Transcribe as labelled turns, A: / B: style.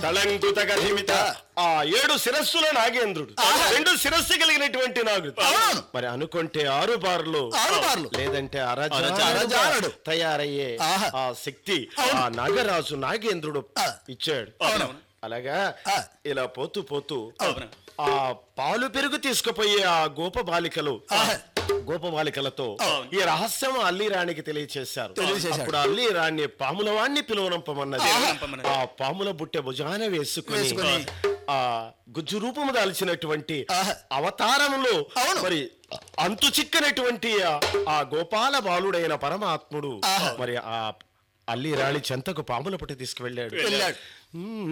A: తలంకుత గధిమిత ఆ ఏడు శిరస్సుల నాగేంద్రుడు రెండు శిరస్సు కలిగినటువంటి నాగుడు
B: అవునవును.
A: మరి అనుకుంటే ఆరు బార్లు
B: ఆరు బార్లు.
A: లేదంటే
B: అరజానుడుగా
A: అరజానుడు తయారయ్యే
B: ఆహా.
A: ఆ శక్తి ఆ నాగరాజు నాగేంద్రుడు
B: ఆ.
A: ఇచ్చాడు
C: అవునవును.
A: అలాగా
B: ఆ.
A: ఇలా పోతూ పోతూ
C: అవును.
A: ఆ పాలు పెరుగు తీసుకుపోయే ఆ గోప బాలికలు
B: ఆహా.
A: గోప బాలికలతో ఈ రహస్యం అల్లి రాణికి తెలియచేశారు
B: తెలియచేశాడు.
A: అప్పుడు అల్లి రాణి పాముల వాణ్ణి పిలువనంపమన్నది
C: పిలువనంపమన్నది.
A: ఆ పాముల బుట్టె భుజాన వేసుకుని
B: వేసుకుని.
A: ఆ గుజ్జు రూపము దాల్చినటువంటి
B: ఆహా.
A: అవతారంలో
B: అవును.
A: మరి అంతు చిక్కనటువంటి ఆ- ఆ గోపాల బాలుడైన పరమాత్ముడు
B: ఆహా.
A: మరి ఆ అల్లి రాణి చెంతకు పాముల పుట్టి తీసుకువెళ్ళాడు
B: వెళ్ళాడు
A: మ్మ్.